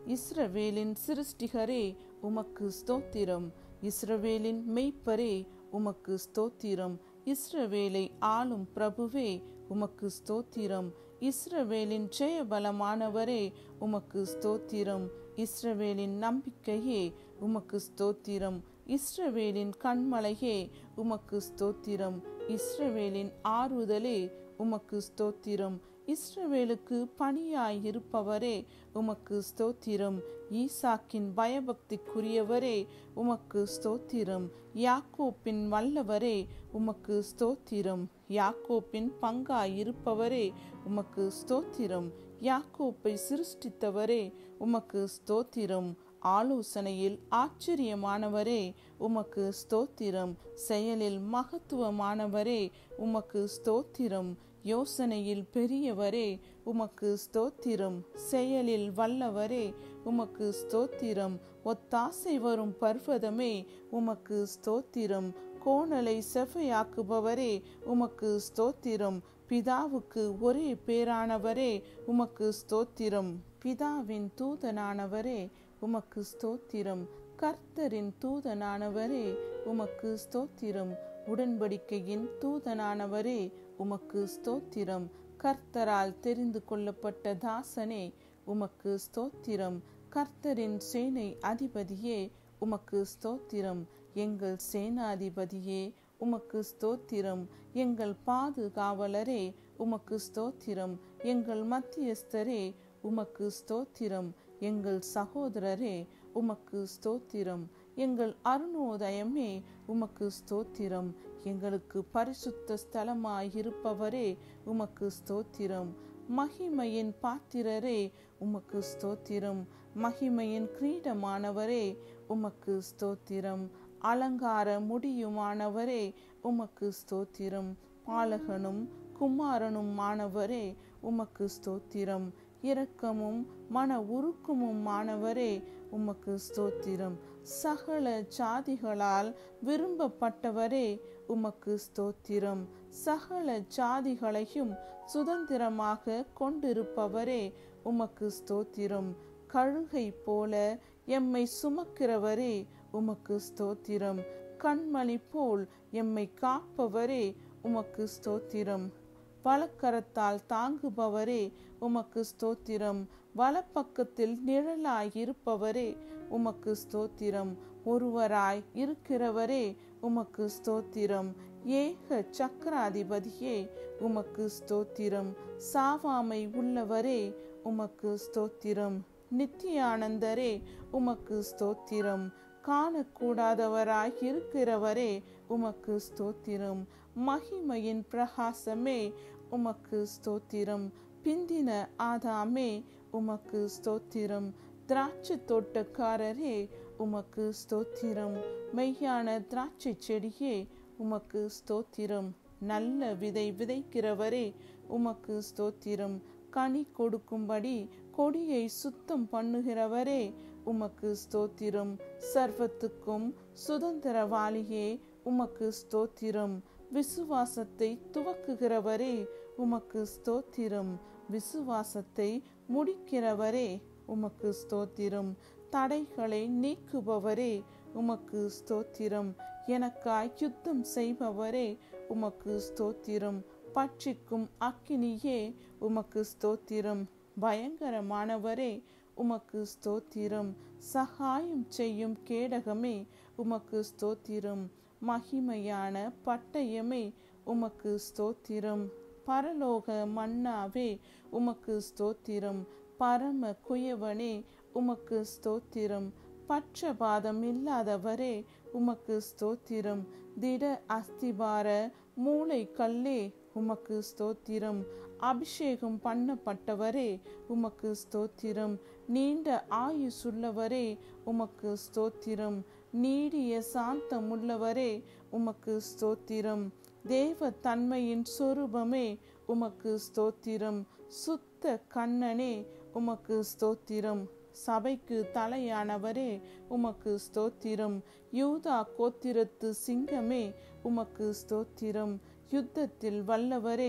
இஸ்ரவேலின் சிருஷ்டிகரே உமக்கு ஸ்தோத்திரம் இஸ்ரவேலின் மெய்ப்பரே உமக்கு ஸ்தோத்திரம் இஸ்ரவேலை ஆளும் பிரபுவே உமக்கு ஸ்தோத்திரம் இஸ்ரவேலின் ஜெயபலமானவரே உமக்கு ஸ்தோத்திரம் இஸ்ரவேலின் நம்பிக்கையே உமக்கு ஸ்தோத்திரம் இஸ்ரவேலின் கண்மலையே உமக்கு ஸ்தோத்திரம் இஸ்ரவேலின் ஆறுதலே உமக்கு ஸ்தோத்திரம் இஸ்ரவேலுக்கு பணியாய் இருப்பவரே உமக்கு ஸ்தோத்திரம் ஈசாக்கின் பயபக்திக்குரியவரே உமக்கு ஸ்தோத்திரம் யாக்கோப்பின் வல்லவரே உமக்கு ஸ்தோத்திரம் யாக்கோப்பின் பங்காய் இருப்பவரே உமக்கு ஸ்தோத்திரம் யாக்கோப்பை சிருஷ்டித்தவரே உமக்கு ஸ்தோத்திரம் ஆலோசனையில் ஆச்சரியமானவரே உமக்கு ஸ்தோத்திரம் செயலில் மகத்துவமானவரே உமக்கு ஸ்தோத்திரம் யோசனையில் பெரியவரே உமக்கு ஸ்தோத்திரம் செயலில் வல்லவரே உமக்கு ஸ்தோத்திரம் ஒத்தாசை வரும் பர்வதமே உமக்கு ஸ்தோத்திரம் கோணலை செவ்வையாக்குபவரே உமக்கு ஸ்தோத்திரம் பிதாவுக்கு ஒரே பேரானவரே உமக்கு ஸ்தோத்திரம் பிதாவின் தூதனானவரே உமக்கு ஸ்தோத்திரம் கர்த்தரின் தூதனானவரே உமக்கு ஸ்தோத்திரம் உடன்படிக்கையின் தூதனானவரே உமக்கு ஸ்தோத்திரம் கர்த்தரால் தெரிந்து கொள்ளப்பட்ட தாசனே உமக்கு ஸ்தோத்திரம் கர்த்தரின் சேனை அதிபதியே உமக்கு ஸ்தோத்திரம் எங்கள் சேனாதிபதியே உமக்கு ஸ்தோத்திரம் எங்கள் பாதுகாவலரே உமக்கு ஸ்தோத்திரம் எங்கள் மத்தியஸ்தரே உமக்கு ஸ்தோத்திரம் எங்கள் சகோதரரே உமக்கு ஸ்தோத்திரம் எங்கள் அருணோதயமே உமக்கு ஸ்தோத்திரம் எங்களுக்கு பரிசுத்த ஸ்தலமாயிருப்பவரே உமக்கு ஸ்தோத்திரம் மகிமையின் பாத்திரரே உமக்கு ஸ்தோத்திரம் மகிமையின் கிரீடமானவரே உமக்கு ஸ்தோத்திரம் அலங்கார முடியுமானவரே உமக்கு ஸ்தோத்திரம் பாலகனும் குமாரனும் மாணவரே உமக்கு ஸ்தோத்திரம் இரக்கமும் மன உருக்கமும் மாணவரே உமக்கு ஸ்தோத்திரம் சகல ஜாதிகளால் விரும்பப்பட்டவரே உமக்கு ஸ்தோத்திரம் சகல ஜாதிகளையும் சுதந்திரமாக கொண்டிருப்பவரே உமக்கு ஸ்தோத்திரம் கழுகை போல எம்மை சுமக்கிறவரே உமக்கு ஸ்தோத்திரம் கண்மணி போல் எம்மை காப்பவரே உமக்கு ஸ்தோத்திரம் வலக்கரத்தால் தாங்குபவரே உமக்கு ஸ்தோத்திரம் வலப்பக்கத்தில் நிழலாய் இருப்பவரே உமக்கு ஸ்தோத்திரம் ஒருவராய் இருக்கிறவரே உமக்கு ஸ்தோத்திரம் ஏக சக்கராதிபதியே உமக்கு ஸ்தோத்திரம் சாவாமை உள்ளவரே உமக்கு ஸ்தோத்திரம் நித்தியானந்தரே உமக்கு ஸ்தோத்திரம் காணக்கூடாதவராய் இருக்கிறவரே உமக்கு ஸ்தோத்திரம் மகிமையின் பிரகாசமே உமக்கு ஸ்தோத்திரம் பிந்தின ஆதாமே உமக்கு ஸ்தோத்திரம் திராட்சை தோட்டக்காரரே உமக்கு ஸ்தோத்திரம் மெய்யான திராட்சை செடியே உமக்கு ஸ்தோத்திரம் நல்ல விதை விதைக்கிறவரே உமக்கு ஸ்தோத்திரம் கனி கொடுக்கும்படி கொடியை சுத்தம் பண்ணுகிறவரே உமக்கு ஸ்தோத்திரம் சர்வத்துக்கும் சுதந்திரவாளியே உமக்கு ஸ்தோத்திரம் விசுவாசத்தை துவக்குகிறவரே உமக்கு ஸ்தோத்திரம் விசுவாசத்தை முடிக்கிறவரே உமக்கு ஸ்தோத்திரம் தடைகளை நீக்குபவரே உமக்கு ஸ்தோத்திரம் எனக்காய் யுத்தம் செய்பவரே உமக்கு ஸ்தோத்திரம் பட்சிக்கும் அக்கினியே உமக்கு ஸ்தோத்திரம் பயங்கரமானவரே உமக்கு ஸ்தோத்திரம் சகாயம் செய்யும் கேடகமே உமக்கு ஸ்தோத்திரம் மகிமையான பட்டயமே உமக்கு ஸ்தோத்திரம் பரலோக மன்னாவே உமக்கு ஸ்தோத்திரம் பரம குயவனே உமக்கு ஸ்தோத்திரம் பட்சபாதம் இல்லாதவரே உமக்கு ஸ்தோத்திரம் திட அஸ்திபார மூளை கல்லே உமக்கு ஸ்தோத்திரம் அபிஷேகம் பண்ணப்பட்டவரே உமக்கு ஸ்தோத்திரம் நீண்ட ஆயுசுள்ளவரே உமக்கு ஸ்தோத்திரம் நீடிய சாந்தமுள்ளவரே உமக்கு ஸ்தோத்திரம் தேவ தன்மையின் சொரூபமே உமக்கு ஸ்தோத்திரம் சுத்த கண்ணனே உமக்கு ஸ்தோத்திரம் சபைக்கு தலையானவரே உமக்கு ஸ்தோத்திரம் யூதா கோத்திரத்து சிங்கமே உமக்கு ஸ்தோத்திரம் யுத்தத்தில் வல்லவரே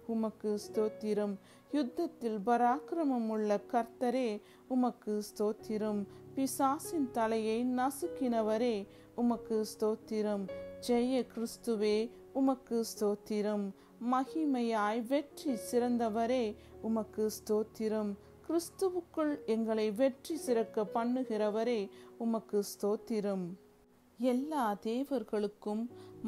உமக்கு ஸ்தோத்திரம் யுத்தத்தில் பராக்கிரமம் உள்ள கர்த்தரே உமக்கு ஸ்தோத்திரம் பிசாசின் தலையை நசுக்கினவரே உமக்கு ஸ்தோத்திரம் ஜெய கிறிஸ்துவே உமக்கு ஸ்தோத்திரம் மகிமையாய் வெற்றி சிறந்தவரே உமக்கு ஸ்தோத்திரம் கிறிஸ்துவுக்குள் எங்களை வெற்றி சிறக்க பண்ணுகிறவரே உமக்கு ஸ்தோத்திரம் எல்லா தேவர்களுக்கும்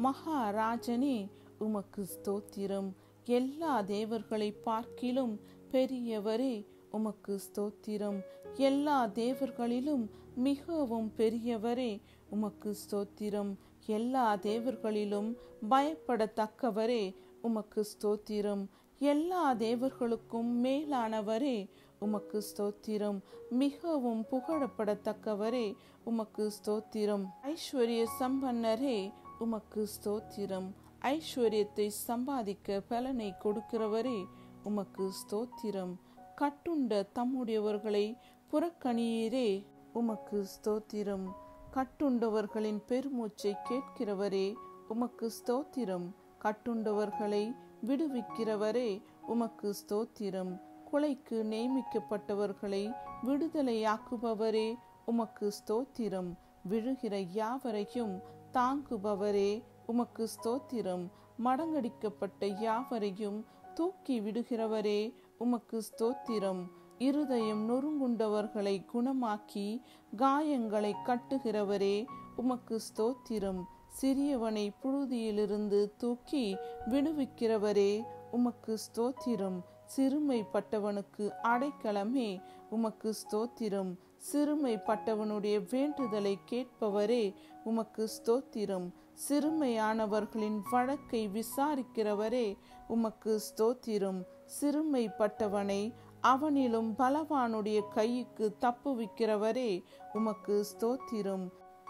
மகாராஜனே உமக்கு ஸ்தோத்திரம் எல்லா தேவர்களை பார்க்கிலும் பெரியவரே உமக்கு ஸ்தோத்திரம் எல்லா தேவர்களிலும் மிகவும் பெரியவரே உமக்கு ஸ்தோத்திரம் எல்லா தேவர்களிலும் பயப்படத்தக்கவரே உமக்கு ஸ்தோத்திரம் எல்லா தேவர்களுக்கும் மேலானவரே உமக்கு ஸ்தோத்திரம் மிகவும் புகழப்படத்தக்கவரே உமக்கு ஸ்தோத்திரம் ஐஸ்வர்ய சம்பன்னரே உமக்கு ஸ்தோத்திரம் ஐஸ்வர்யத்தை சம்பாதிக்க பலனை கொடுக்கிறவரே உமக்கு ஸ்தோத்திரம் கட்டுண்ட தம்முடையவர்களை புறக்கணியீரே உமக்கு ஸ்தோத்திரம் கட்டுண்டவர்களின் பெருமூச்சை கேட்கிறவரே உமக்கு ஸ்தோத்திரம் கட்டுண்டவர்களை விடுவிக்கிறவரே உமக்கு ஸ்தோத்திரம் கொலைக்கு நியமிக்கப்பட்டவர்களை விடுதலையாக்குபவரே உமக்கு ஸ்தோத்திரம் விழுகிற யாவரையும் தாங்குபவரே உமக்கு ஸ்தோத்திரம் மடங்கடிக்கப்பட்ட யாவரையும் தூக்கி விடுகிறவரே உமக்கு ஸ்தோத்திரம் இருதயம் நொறுங்குண்டவர்களை குணமாக்கி காயங்களை கட்டுகிறவரே உமக்கு ஸ்தோத்திரம் சிறியவனை புழுதியிலிருந்து தூக்கி விடுவிக்கிறவரே உமக்கு ஸ்தோத்திரம் சிறுமைப்பட்டவனுக்கு அடைக்கலமே உமக்கு ஸ்தோத்திரம் சிறுமைப்பட்டவனுடைய வேண்டுதலை கேட்பவரே உமக்கு ஸ்தோத்திரம் சிறுமையானவர்களின் வழக்கை விசாரிக்கிறவரே உமக்கு ஸ்தோத்திரம் சிறுமைப்பட்டவனை அவனிலும் பலவானுடைய கைக்கு தப்புவிக்கிறவரே உமக்கு ஸ்தோத்திரம்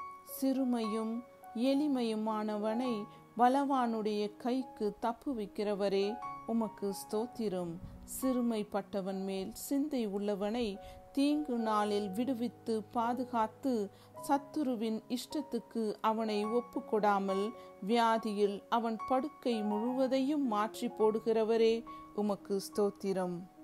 சிறுமையும் எளிமையுமானவனை பலவானுடைய கைக்கு தப்புவிக்கிறவரே உமக்கு ஸ்தோத்திரம் சிறுமைப்பட்டவன் மேல் சிந்தை உள்ளவனை தீங்கு நாளில் விடுவித்து பாதுகாத்து சத்துருவின் இஷ்டத்துக்கு அவனை ஒப்புக்கொடாமல் வியாதியில் அவன் படுக்கை முழுவதையும் மாற்றி போடுகிறவரே உமக்கு ஸ்தோத்திரம்